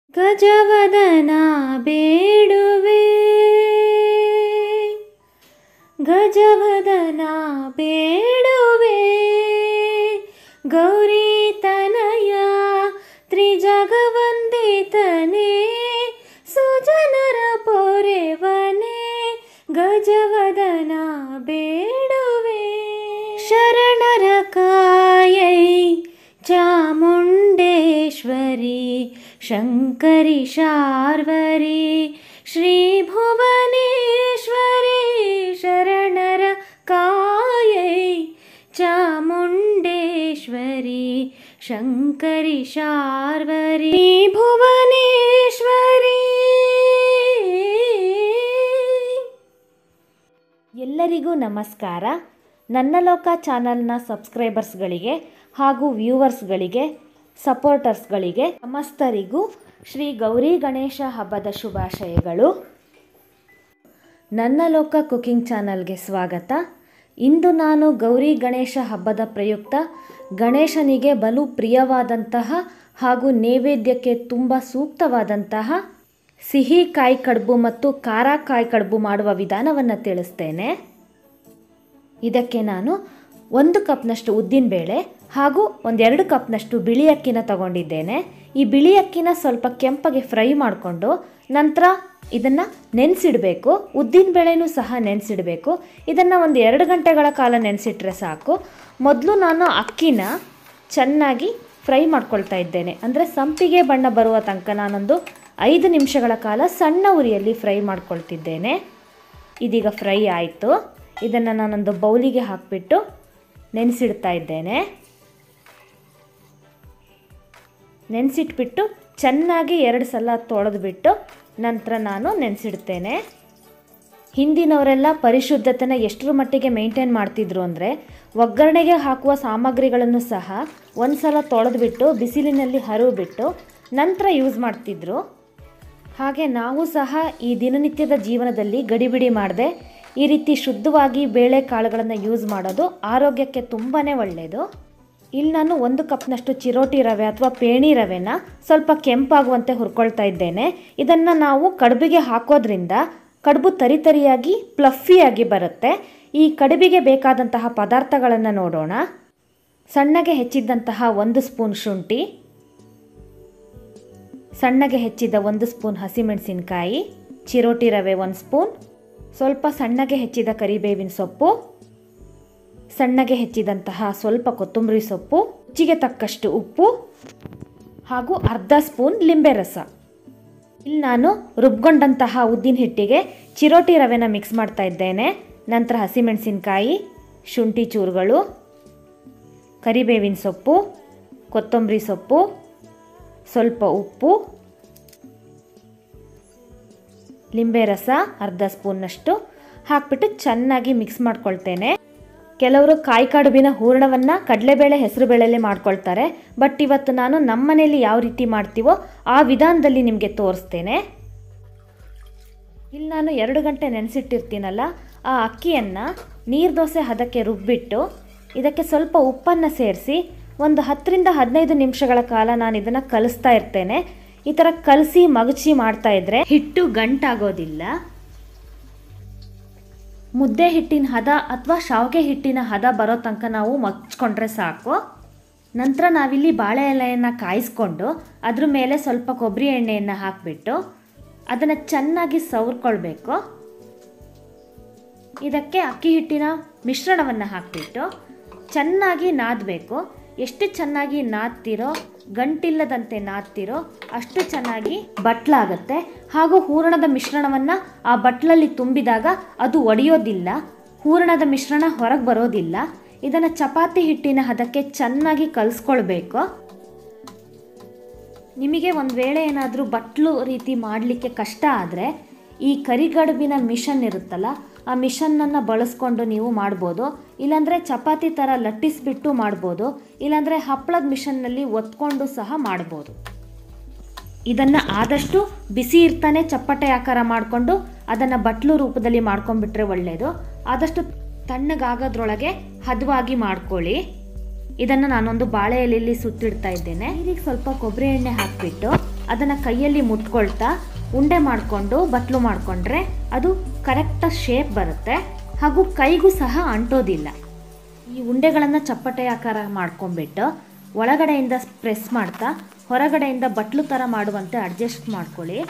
ಗಜವದನ ಬೇಡುವೆ ಗಜವದನ ಬೇಡುವೆ ಗೌರಿ ತನಯ ತ್ರಿಜಗವಂದಿತನೇ ಸುಜನರ ಪೊರೆವನೇ ಗಜವದನ ಬೇಡುವೆ ಶರಣರ ಕಾಯೈ ಚಾಮುಂಡೇಶ್ವರಿ ಶಂಕರಿ ಶಾರ್ವರಿ ಶ್ರೀ ಭುವನೇಶ್ವರಿ ಶರಣರ ಕಾಯೈ ಚಾಮುಂಡೇಶ್ವರಿ ಶಂಕರಿ ಶಾರ್ವರಿ ಭುವನೇಶ್ವರಿ ಎಲ್ಲರಿಗೂ ನಮಸ್ಕಾರ ನನ್ನ ಲೋಕ ಚಾನಲ್ನ ಸಬ್ಸ್ಕ್ರೈಬರ್ಸ್ಗಳಿಗೆ ಹಾಗೂ ವ್ಯೂವರ್ಸ್ಗಳಿಗೆ ಸಪೋರ್ಟರ್ಸ್ಗಳಿಗೆ ಸಮಸ್ತರಿಗೂ ಶ್ರೀ ಗೌರಿ ಗಣೇಶ ಹಬ್ಬದ ಶುಭಾಶಯಗಳು ನನ್ನ ಲೋಕ ಕುಕಿಂಗ್ ಚಾನಲ್ಗೆ ಸ್ವಾಗತ ಇಂದು ನಾನು ಗೌರಿ ಗಣೇಶ ಹಬ್ಬದ ಪ್ರಯುಕ್ತ ಗಣೇಶನಿಗೆ ಬಲು ಪ್ರಿಯವಾದಂತಹ ಹಾಗೂ ನೈವೇದ್ಯಕ್ಕೆ ತುಂಬ ಸೂಕ್ತವಾದಂತಹ ಸಿಹಿ ಕಾಯಿ ಕಡುಬು ಮತ್ತು ಖಾರ ಕಾಯಿ ಕಡುಬು ಮಾಡುವ ವಿಧಾನವನ್ನು ತಿಳಿಸ್ತೇನೆ ಇದಕ್ಕೆ ನಾನು ಒಂದು ಕಪ್ನಷ್ಟು ಉದ್ದಿನಬೇಳೆ ಹಾಗೂ ಒಂದೆರಡು ಕಪ್ನಷ್ಟು ಬಿಳಿ ಅಕ್ಕಿನ ತಗೊಂಡಿದ್ದೇನೆ ಈ ಬಿಳಿ ಅಕ್ಕಿನ ಸ್ವಲ್ಪ ಕೆಂಪಗೆ ಫ್ರೈ ಮಾಡಿಕೊಂಡು ನಂತರ ಇದನ್ನು ನೆನೆಸಿಡಬೇಕು ಉದ್ದಿನಬೇಳೆನೂ ಸಹ ನೆನೆಸಿಡಬೇಕು ಇದನ್ನು ಒಂದು ಎರಡು ಗಂಟೆಗಳ ಕಾಲ ನೆನೆಸಿಟ್ರೆ ಸಾಕು ಮೊದಲು ನಾನು ಅಕ್ಕಿನ ಚೆನ್ನಾಗಿ ಫ್ರೈ ಮಾಡ್ಕೊಳ್ತಾ ಇದ್ದೇನೆ ಅಂದರೆ ಸಂಪಿಗೆ ಬಣ್ಣ ಬರುವ ತನಕ ನಾನೊಂದು ಐದು ನಿಮಿಷಗಳ ಕಾಲ ಸಣ್ಣ ಉರಿಯಲ್ಲಿ ಫ್ರೈ ಮಾಡ್ಕೊಳ್ತಿದ್ದೇನೆ ಇದೀಗ ಫ್ರೈ ಆಯಿತು ಇದನ್ನು ನಾನೊಂದು ಬೌಲಿಗೆ ಹಾಕಿಬಿಟ್ಟು ನೆನೆಸಿಡ್ತಾ ಇದ್ದೇನೆ ನೆನೆಸಿಟ್ಬಿಟ್ಟು ಚೆನ್ನಾಗಿ ಎರಡು ಸಲ ತೊಳೆದ್ಬಿಟ್ಟು ನಂತರ ನಾನು ನೆನೆಸಿಡ್ತೇನೆ ಹಿಂದಿನವರೆಲ್ಲ ಪರಿಶುದ್ಧತೆನ ಎಷ್ಟರ ಮಟ್ಟಿಗೆ ಮೇಂಟೈನ್ ಮಾಡ್ತಿದ್ರು ಅಂದರೆ ಒಗ್ಗರಣೆಗೆ ಹಾಕುವ ಸಾಮಗ್ರಿಗಳನ್ನು ಸಹ ಒಂದು ಸಲ ತೊಳೆದ್ಬಿಟ್ಟು ಬಿಸಿಲಿನಲ್ಲಿ ಹರಿವಿಬಿಟ್ಟು ನಂತರ ಯೂಸ್ ಮಾಡ್ತಿದ್ರು ಹಾಗೆ ನಾವು ಸಹ ಈ ದಿನನಿತ್ಯದ ಜೀವನದಲ್ಲಿ ಗಡಿಬಿಡಿ ಮಾಡದೆ ಈ ರೀತಿ ಶುದ್ಧವಾಗಿ ಬೇಳೆಕಾಳುಗಳನ್ನು ಯೂಸ್ ಮಾಡೋದು ಆರೋಗ್ಯಕ್ಕೆ ತುಂಬಾ ಒಳ್ಳೆಯದು ಇಲ್ಲಿ ನಾನು ಒಂದು ಕಪ್ನಷ್ಟು ಚಿರೋಟಿ ರವೆ ಅಥವಾ ಪೇಣಿ ರವೆನ ಸ್ವಲ್ಪ ಕೆಂಪಾಗುವಂತೆ ಹುರ್ಕೊಳ್ತಾ ಇದ್ದೇನೆ ಇದನ್ನು ನಾವು ಕಡುಬಿಗೆ ಹಾಕೋದ್ರಿಂದ ಕಡುಬು ತರಿತರಿಯಾಗಿ ಪ್ಲಫಿಯಾಗಿ ಬರುತ್ತೆ ಈ ಕಡುಬಿಗೆ ಬೇಕಾದಂತಹ ಪದಾರ್ಥಗಳನ್ನು ನೋಡೋಣ ಸಣ್ಣಗೆ ಹೆಚ್ಚಿದ್ದಂತಹ ಒಂದು ಸ್ಪೂನ್ ಶುಂಠಿ ಸಣ್ಣಗೆ ಹೆಚ್ಚಿದ ಒಂದು ಸ್ಪೂನ್ ಹಸಿಮೆಣಸಿನಕಾಯಿ ಚಿರೋಟಿ ರವೆ ಒಂದು ಸ್ಪೂನ್ ಸ್ವಲ್ಪ ಸಣ್ಣಗೆ ಹೆಚ್ಚಿದ ಕರಿಬೇವಿನ ಸೊಪ್ಪು ಸಣ್ಣಗೆ ಹೆಚ್ಚಿದಂತಹ ಸ್ವಲ್ಪ ಕೊತ್ತಂಬರಿ ಸೊಪ್ಪು ರುಚಿಗೆ ತಕ್ಕಷ್ಟು ಉಪ್ಪು ಹಾಗೂ ಅರ್ಧ ಸ್ಪೂನ್ ಲಿಂಬೆ ರಸ ಇಲ್ಲಿ ನಾನು ರುಬ್ಕೊಂಡಂತಹ ಉದ್ದಿನ ಹಿಟ್ಟಿಗೆ ಚಿರೋಟಿ ರವೆನ ಮಿಕ್ಸ್ ಮಾಡ್ತಾ ಇದ್ದೇನೆ ನಂತರ ಹಸಿಮೆಣಸಿನಕಾಯಿ ಶುಂಠಿ ಚೂರುಗಳು ಕರಿಬೇವಿನ ಸೊಪ್ಪು ಕೊತ್ತಂಬರಿ ಸೊಪ್ಪು ಸ್ವಲ್ಪ ಉಪ್ಪು ಲಿಂಬೆ ರಸ ಅರ್ಧ ಸ್ಪೂನ್ನಷ್ಟು ಹಾಕ್ಬಿಟ್ಟು ಚೆನ್ನಾಗಿ ಮಿಕ್ಸ್ ಮಾಡ್ಕೊಳ್ತೇನೆ ಕೆಲವರು ಕಾಯಿ ಕಡುಬಿನ ಹೂರಣವನ್ನು ಕಡಲೆಬೇಳೆ ಹೆಸರುಬೇಳೆಲ್ಲೇ ಮಾಡ್ಕೊಳ್ತಾರೆ ಬಟ್ ಇವತ್ತು ನಾನು ನಮ್ಮ ಮನೆಯಲ್ಲಿ ಯಾವ ರೀತಿ ಮಾಡ್ತೀವೋ ಆ ವಿಧಾನದಲ್ಲಿ ನಿಮಗೆ ತೋರಿಸ್ತೇನೆ ಇಲ್ಲಿ ನಾನು ಎರಡು ಗಂಟೆ ನೆನೆಸಿಟ್ಟಿರ್ತೀನಲ್ಲ ಆ ಅಕ್ಕಿಯನ್ನು ನೀರು ದೋಸೆ ಹದಕ್ಕೆ ರುಬ್ಬಿಟ್ಟು ಇದಕ್ಕೆ ಸ್ವಲ್ಪ ಉಪ್ಪನ್ನು ಸೇರಿಸಿ ಒಂದು ಹತ್ತರಿಂದ ಹದಿನೈದು ನಿಮಿಷಗಳ ಕಾಲ ನಾನು ಇದನ್ನು ಕಲಿಸ್ತಾ ಇರ್ತೇನೆ ಈ ಥರ ಕಲಸಿ ಮಗಚಿ ಮಾಡ್ತಾ ಇದ್ರೆ ಹಿಟ್ಟು ಗಂಟಾಗೋದಿಲ್ಲ ಮುದ್ದೆ ಹಿಟ್ಟಿನ ಹದ ಅಥವಾ ಶಾವಿಗೆ ಹಿಟ್ಟಿನ ಹದ ಬರೋ ತನಕ ನಾವು ಮಗ್ಚ್ಕೊಂಡ್ರೆ ಸಾಕು ನಂತರ ನಾವಿಲ್ಲಿ ಬಾಳೆ ಎಲೆಯನ್ನು ಕಾಯಿಸ್ಕೊಂಡು ಅದ್ರ ಮೇಲೆ ಸ್ವಲ್ಪ ಕೊಬ್ಬರಿ ಎಣ್ಣೆಯನ್ನು ಹಾಕಿಬಿಟ್ಟು ಅದನ್ನು ಚೆನ್ನಾಗಿ ಸವರ್ಕೊಳ್ಬೇಕು ಇದಕ್ಕೆ ಅಕ್ಕಿ ಹಿಟ್ಟಿನ ಮಿಶ್ರಣವನ್ನು ಹಾಕಿಬಿಟ್ಟು ಚೆನ್ನಾಗಿ ನಾದಬೇಕು ಎಷ್ಟು ಚೆನ್ನಾಗಿ ನಾದ್ತಿರೋ ಗಂಟಿಲ್ಲದಂತೆ ನಾದ್ತಿರೋ ಅಷ್ಟು ಚೆನ್ನಾಗಿ ಬಟ್ಲಾಗತ್ತೆ ಹಾಗೂ ಹೂರಣದ ಮಿಶ್ರಣವನ್ನು ಆ ಬಟ್ಲಲ್ಲಿ ತುಂಬಿದಾಗ ಅದು ಒಡೆಯೋದಿಲ್ಲ ಹೂರಣದ ಮಿಶ್ರಣ ಹೊರಗೆ ಬರೋದಿಲ್ಲ ಇದನ್ನು ಚಪಾತಿ ಹಿಟ್ಟಿನ ಹದಕ್ಕೆ ಚೆನ್ನಾಗಿ ಕಲಿಸ್ಕೊಳ್ಬೇಕು ನಿಮಗೆ ಒಂದು ವೇಳೆ ಏನಾದರೂ ಬಟ್ಲು ರೀತಿ ಮಾಡಲಿಕ್ಕೆ ಕಷ್ಟ ಆದರೆ ಈ ಕರಿಗಡುಬಿನ ಮಿಷನ್ ಇರುತ್ತಲ್ಲ ಆ ಮಿಷನ್ನನ್ನು ಬಳಸ್ಕೊಂಡು ನೀವು ಮಾಡ್ಬೋದು ಇಲ್ಲಾಂದರೆ ಚಪಾತಿ ಥರ ಲಟ್ಟಿಸ್ಬಿಟ್ಟು ಮಾಡ್ಬೋದು ಇಲ್ಲಾಂದರೆ ಹಪ್ಪಳದ ಮಿಷನ್ನಲ್ಲಿ ಒತ್ಕೊಂಡು ಸಹ ಮಾಡ್ಬೋದು ಇದನ್ನು ಆದಷ್ಟು ಬಿಸಿ ಇರ್ತಾನೆ ಚಪ್ಪಟೆ ಆಕಾರ ಮಾಡಿಕೊಂಡು ಅದನ್ನು ಬಟ್ಲು ರೂಪದಲ್ಲಿ ಮಾಡ್ಕೊಂಡ್ಬಿಟ್ರೆ ಒಳ್ಳೆಯದು ಆದಷ್ಟು ತಣ್ಣಗಾಗೋದ್ರೊಳಗೆ ಹದವಾಗಿ ಮಾಡ್ಕೊಳ್ಳಿ ಇದನ್ನು ನಾನೊಂದು ಬಾಳೆ ಎಲೆಯಲ್ಲಿ ಸುತ್ತಿಡ್ತಾ ಇದ್ದೇನೆ ನೀರಿಗೆ ಸ್ವಲ್ಪ ಕೊಬ್ಬರಿ ಎಣ್ಣೆ ಹಾಕಿಬಿಟ್ಟು ಅದನ್ನು ಕೈಯಲ್ಲಿ ಮುಟ್ಕೊಳ್ತಾ ಉಂಡೆ ಮಾಡಿಕೊಂಡು ಬಟ್ಲು ಮಾಡಿಕೊಂಡ್ರೆ ಅದು ಕರೆಕ್ಟ್ ಶೇಪ್ ಬರುತ್ತೆ ಹಾಗೂ ಕೈಗೂ ಸಹ ಅಂಟೋದಿಲ್ಲ ಈ ಉಂಡೆಗಳನ್ನು ಚಪ್ಪಟೆ ಆಕಾರ ಮಾಡ್ಕೊಂಡ್ಬಿಟ್ಟು ಒಳಗಡೆಯಿಂದ ಪ್ರೆಸ್ ಮಾಡ್ತಾ ಹೊರಗಡೆಯಿಂದ ಬಟ್ಲು ಥರ ಮಾಡುವಂತೆ ಅಡ್ಜಸ್ಟ್ ಮಾಡ್ಕೊಳ್ಳಿ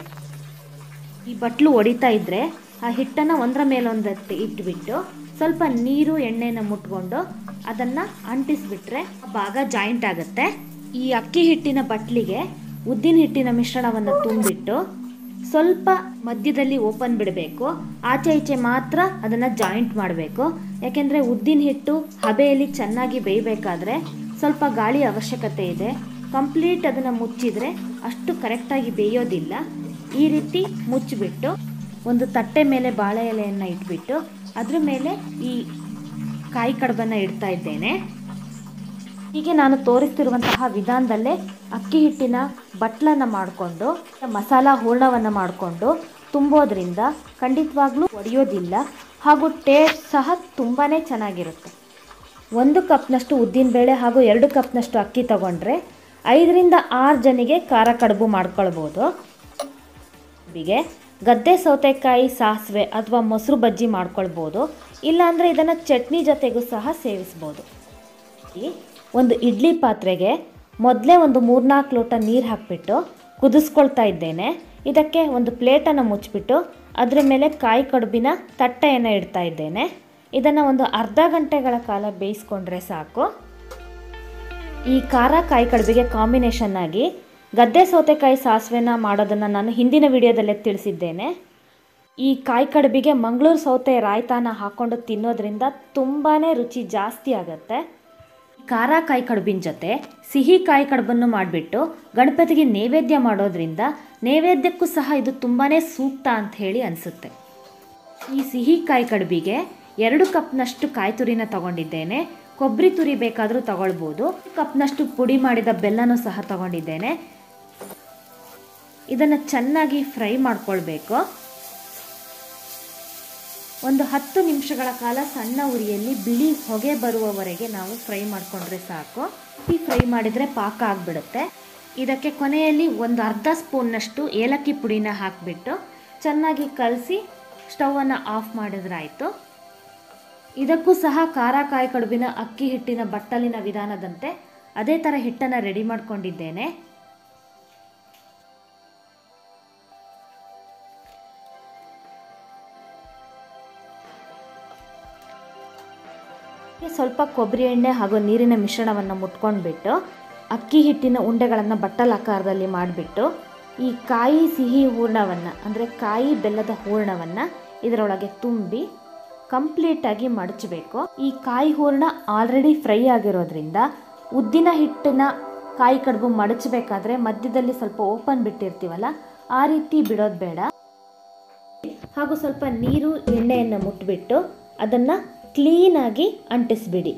ಈ ಬಟ್ಲು ಹೊಡಿತಾ ಇದ್ದರೆ ಆ ಹಿಟ್ಟನ್ನು ಒಂದರ ಮೇಲೊಂದಕ್ಕೆ ಇಟ್ಬಿಟ್ಟು ಸ್ವಲ್ಪ ನೀರು ಎಣ್ಣೆನ ಮುಟ್ಕೊಂಡು ಅದನ್ನು ಅಂಟಿಸ್ಬಿಟ್ರೆ ಆ ಭಾಗ ಜಾಯಿಂಟ್ ಆಗುತ್ತೆ ಈ ಅಕ್ಕಿ ಹಿಟ್ಟಿನ ಬಟ್ಲಿಗೆ ಉದ್ದಿನ ಹಿಟ್ಟಿನ ಮಿಶ್ರಣವನ್ನು ತುಂಬಿಟ್ಟು ಸ್ವಲ್ಪ ಮಧ್ಯದಲ್ಲಿ ಓಪನ್ ಬಿಡಬೇಕು ಆಚೆ ಈಚೆ ಮಾತ್ರ ಅದನ್ನು ಜಾಯಿಂಟ್ ಮಾಡಬೇಕು ಯಾಕೆಂದರೆ ಉದ್ದಿನ ಹಿಟ್ಟು ಹಬೆಯಲ್ಲಿ ಚೆನ್ನಾಗಿ ಬೇಯಬೇಕಾದ್ರೆ ಸ್ವಲ್ಪ ಗಾಳಿ ಅವಶ್ಯಕತೆ ಇದೆ ಕಂಪ್ಲೀಟ್ ಅದನ್ನು ಮುಚ್ಚಿದರೆ ಅಷ್ಟು ಕರೆಕ್ಟಾಗಿ ಬೇಯೋದಿಲ್ಲ ಈ ರೀತಿ ಮುಚ್ಚಿಬಿಟ್ಟು ಒಂದು ತಟ್ಟೆ ಮೇಲೆ ಬಾಳೆ ಎಲೆಯನ್ನು ಇಟ್ಬಿಟ್ಟು ಅದ್ರ ಮೇಲೆ ಈ ಕಾಯಿ ಕಡುಬನ್ನು ಇಡ್ತಾ ಇದ್ದೇನೆ ಹೀಗೆ ನಾನು ತೋರಿಸ್ತಿರುವಂತಹ ವಿಧಾನದಲ್ಲೇ ಅಕ್ಕಿ ಹಿಟ್ಟಿನ ಬಟ್ಲನ್ನು ಮಾಡಿಕೊಂಡು ಮಸಾಲ ಹೂರ್ಣವನ್ನು ಮಾಡಿಕೊಂಡು ತುಂಬೋದ್ರಿಂದ ಖಂಡಿತವಾಗ್ಲೂ ಒಡೆಯೋದಿಲ್ಲ ಹಾಗೂ ಟೇಸ್ಟ್ ಸಹ ತುಂಬಾ ಚೆನ್ನಾಗಿರುತ್ತೆ ಒಂದು ಕಪ್ನಷ್ಟು ಉದ್ದಿನಬೇಳೆ ಹಾಗೂ ಎರಡು ಕಪ್ನಷ್ಟು ಅಕ್ಕಿ ತಗೊಂಡ್ರೆ ಐದರಿಂದ ಆರು ಜನಿಗೆ ಖಾರ ಕಡುಬು ಮಾಡ್ಕೊಳ್ಬೋದು ಬಿಗೆ ಗದ್ದೆ ಸೌತೆಕಾಯಿ ಸಾಸಿವೆ ಅಥವಾ ಮೊಸರು ಬಜ್ಜಿ ಮಾಡ್ಕೊಳ್ಬೋದು ಇಲ್ಲಾಂದರೆ ಇದನ್ನು ಚಟ್ನಿ ಜೊತೆಗೂ ಸಹ ಸೇವಿಸ್ಬೋದು ಈ ಒಂದು ಇಡ್ಲಿ ಪಾತ್ರೆಗೆ ಮೊದಲೇ ಒಂದು ಮೂರ್ನಾಲ್ಕು ಲೋಟ ನೀರು ಹಾಕಿಬಿಟ್ಟು ಕುದಿಸ್ಕೊಳ್ತಾ ಇದ್ದೇನೆ ಇದಕ್ಕೆ ಒಂದು ಪ್ಲೇಟನ್ನು ಮುಚ್ಚಿಬಿಟ್ಟು ಅದರ ಮೇಲೆ ಕಾಯಿ ಕಡುಬಿನ ತಟ್ಟೆಯನ್ನು ಇಡ್ತಾ ಇದ್ದೇನೆ ಇದನ್ನು ಒಂದು ಅರ್ಧ ಗಂಟೆಗಳ ಕಾಲ ಬೇಯಿಸ್ಕೊಂಡ್ರೆ ಸಾಕು ಈ ಖಾರ ಕಾಯಿ ಕಡುಬಿಗೆ ಕಾಂಬಿನೇಷನ್ ಆಗಿ ಗದ್ದೆ ಸೌತೆಕಾಯಿ ಸಾಸಿವೆನ ಮಾಡೋದನ್ನು ನಾನು ಹಿಂದಿನ ವಿಡಿಯೋದಲ್ಲೇ ತಿಳಿಸಿದ್ದೇನೆ ಈ ಕಾಯಿ ಕಡುಬಿಗೆ ಮಂಗಳೂರು ಸೌತೆ ರಾಯ್ತಾನ ಹಾಕ್ಕೊಂಡು ತಿನ್ನೋದ್ರಿಂದ ತುಂಬಾ ರುಚಿ ಜಾಸ್ತಿ ಆಗುತ್ತೆ ಖಾರ ಕಾಯಿ ಕಡುಬಿನ ಜೊತೆ ಸಿಹಿ ಕಾಯಿ ಕಡುಬನ್ನು ಮಾಡಿಬಿಟ್ಟು ಗಣಪತಿಗೆ ನೈವೇದ್ಯ ಮಾಡೋದ್ರಿಂದ ನೈವೇದ್ಯಕ್ಕೂ ಸಹ ಇದು ತುಂಬಾ ಸೂಕ್ತ ಅಂತ ಹೇಳಿ ಅನಿಸುತ್ತೆ ಈ ಸಿಹಿ ಕಾಯಿ ಕಡುಬಿಗೆ ಎರಡು ಕಪ್ನಷ್ಟು ಕಾಯಿ ತುರಿನ ತಗೊಂಡಿದ್ದೇನೆ ಕೊಬ್ಬರಿ ತುರಿ ಬೇಕಾದರೂ ತಗೊಳ್ಬೋದು ಕಪ್ನಷ್ಟು ಪುಡಿ ಮಾಡಿದ ಬೆಲ್ಲನೂ ಸಹ ತಗೊಂಡಿದ್ದೇನೆ ಇದನ್ನು ಚೆನ್ನಾಗಿ ಫ್ರೈ ಮಾಡ್ಕೊಳ್ಬೇಕು ಒಂದು ಹತ್ತು ನಿಮಿಷಗಳ ಕಾಲ ಸಣ್ಣ ಉರಿಯಲ್ಲಿ ಬಿಳಿ ಹೊಗೆ ಬರುವವರೆಗೆ ನಾವು ಫ್ರೈ ಮಾಡಿಕೊಂಡ್ರೆ ಸಾಕು ಈ ಫ್ರೈ ಮಾಡಿದರೆ ಪಾಕ ಆಗಿಬಿಡುತ್ತೆ ಇದಕ್ಕೆ ಕೊನೆಯಲ್ಲಿ ಒಂದು ಅರ್ಧ ಸ್ಪೂನ್ನಷ್ಟು ಏಲಕ್ಕಿ ಪುಡಿನ ಹಾಕಿಬಿಟ್ಟು ಚೆನ್ನಾಗಿ ಕಲಸಿ ಸ್ಟವನ್ನು ಆಫ್ ಮಾಡಿದ್ರಾಯಿತು ಇದಕ್ಕೂ ಸಹ ಖಾರ ಕಾಯಿ ಕಡುಬಿನ ಅಕ್ಕಿ ಹಿಟ್ಟಿನ ಬಟ್ಟಲಿನ ವಿಧಾನದಂತೆ ಅದೇ ಥರ ಹಿಟ್ಟನ್ನು ರೆಡಿ ಮಾಡ್ಕೊಂಡಿದ್ದೇನೆ ಸ್ವಲ್ಪ ಕೊಬ್ಬರಿ ಎಣ್ಣೆ ಹಾಗೂ ನೀರಿನ ಮಿಶ್ರಣವನ್ನು ಮುಟ್ಕೊಂಡ್ಬಿಟ್ಟು ಅಕ್ಕಿ ಹಿಟ್ಟಿನ ಉಂಡೆಗಳನ್ನು ಬಟ್ಟಲ್ ಆಕಾರದಲ್ಲಿ ಮಾಡಿಬಿಟ್ಟು ಈ ಕಾಯಿ ಸಿಹಿ ಹೂರ್ಣವನ್ನು ಅಂದರೆ ಕಾಯಿ ಬೆಲ್ಲದ ಹೂರ್ಣವನ್ನು ಇದರೊಳಗೆ ತುಂಬಿ ಕಂಪ್ಲೀಟಾಗಿ ಮಡಚಬೇಕು ಈ ಕಾಯಿ ಹೂರ್ಣ ಆಲ್ರೆಡಿ ಫ್ರೈ ಆಗಿರೋದ್ರಿಂದ ಉದ್ದಿನ ಹಿಟ್ಟಿನ ಕಾಯಿ ಕಡುಬು ಮಡಚಬೇಕಾದ್ರೆ ಮಧ್ಯದಲ್ಲಿ ಸ್ವಲ್ಪ ಓಪನ್ ಬಿಟ್ಟಿರ್ತೀವಲ್ಲ ಆ ರೀತಿ ಬಿಡೋದು ಬೇಡ ಹಾಗೂ ಸ್ವಲ್ಪ ನೀರು ಎಣ್ಣೆಯನ್ನು ಮುಟ್ಬಿಟ್ಟು ಅದನ್ನು ಕ್ಲೀನಾಗಿ ಅಂಟಿಸ್ಬಿಡಿ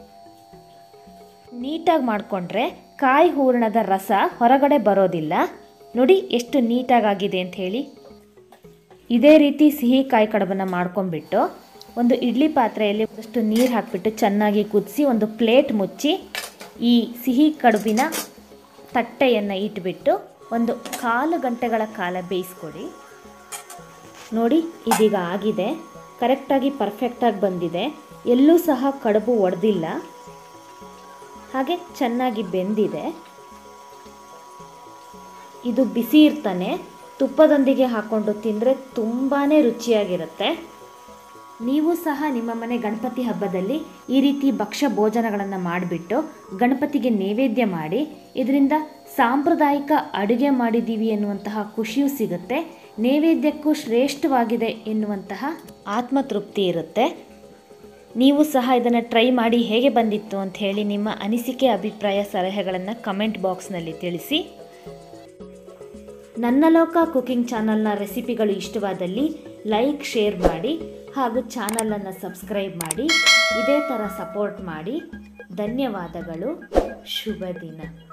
ನೀಟಾಗಿ ಮಾಡಿಕೊಂಡ್ರೆ ಕಾಯಿ ಹೂರಣದ ರಸ ಹೊರಗಡೆ ಬರೋದಿಲ್ಲ ನೋಡಿ ಎಷ್ಟು ನೀಟಾಗಾಗಿದೆ ಅಂತ ಹೇಳಿ ಇದೇ ರೀತಿ ಸಿಹಿ ಕಾಯಿ ಕಡುಬನ್ನು ಮಾಡ್ಕೊಂಡ್ಬಿಟ್ಟು ಒಂದು ಇಡ್ಲಿ ಪಾತ್ರೆಯಲ್ಲಿ ಒಂದಷ್ಟು ನೀರು ಹಾಕಿಬಿಟ್ಟು ಚೆನ್ನಾಗಿ ಕುದಿಸಿ ಒಂದು ಪ್ಲೇಟ್ ಮುಚ್ಚಿ ಈ ಸಿಹಿ ಕಡುಬಿನ ತಟ್ಟೆಯನ್ನು ಇಟ್ಬಿಟ್ಟು ಒಂದು ಕಾಲು ಗಂಟೆಗಳ ಕಾಲ ಬೇಯಿಸ್ಕೊಡಿ ನೋಡಿ ಇದೀಗ ಆಗಿದೆ ಕರೆಕ್ಟಾಗಿ ಪರ್ಫೆಕ್ಟಾಗಿ ಬಂದಿದೆ ಎಲ್ಲೂ ಸಹ ಕಡುಬು ಒಡೆದಿಲ್ಲ ಹಾಗೆ ಚೆನ್ನಾಗಿ ಬೆಂದಿದೆ ಇದು ಬಿಸಿ ಇರ್ತಾನೆ ತುಪ್ಪದೊಂದಿಗೆ ಹಾಕ್ಕೊಂಡು ತಿಂದರೆ ತುಂಬಾ ರುಚಿಯಾಗಿರುತ್ತೆ ನೀವು ಸಹ ನಿಮ್ಮ ಮನೆ ಗಣಪತಿ ಹಬ್ಬದಲ್ಲಿ ಈ ರೀತಿ ಭಕ್ಷ್ಯ ಭೋಜನಗಳನ್ನು ಮಾಡಿಬಿಟ್ಟು ಗಣಪತಿಗೆ ನೈವೇದ್ಯ ಮಾಡಿ ಇದರಿಂದ ಸಾಂಪ್ರದಾಯಿಕ ಅಡುಗೆ ಮಾಡಿದ್ದೀವಿ ಎನ್ನುವಂತಹ ಖುಷಿಯೂ ಸಿಗುತ್ತೆ ನೈವೇದ್ಯಕ್ಕೂ ಶ್ರೇಷ್ಠವಾಗಿದೆ ಎನ್ನುವಂತಹ ಆತ್ಮತೃಪ್ತಿ ಇರುತ್ತೆ ನೀವು ಸಹ ಇದನ್ನು ಟ್ರೈ ಮಾಡಿ ಹೇಗೆ ಬಂದಿತ್ತು ಅಂತ ಹೇಳಿ ನಿಮ್ಮ ಅನಿಸಿಕೆ ಅಭಿಪ್ರಾಯ ಸಲಹೆಗಳನ್ನು ಕಮೆಂಟ್ ಬಾಕ್ಸ್ನಲ್ಲಿ ತಿಳಿಸಿ ನನ್ನ ಲೋಕ ಕುಕಿಂಗ್ ಚಾನಲ್ನ ರೆಸಿಪಿಗಳು ಇಷ್ಟವಾದಲ್ಲಿ ಲೈಕ್ ಶೇರ್ ಮಾಡಿ ಹಾಗೂ ಚಾನಲನ್ನು ಸಬ್ಸ್ಕ್ರೈಬ್ ಮಾಡಿ ಇದೇ ಥರ ಸಪೋರ್ಟ್ ಮಾಡಿ ಧನ್ಯವಾದಗಳು ಶುಭ ದಿನ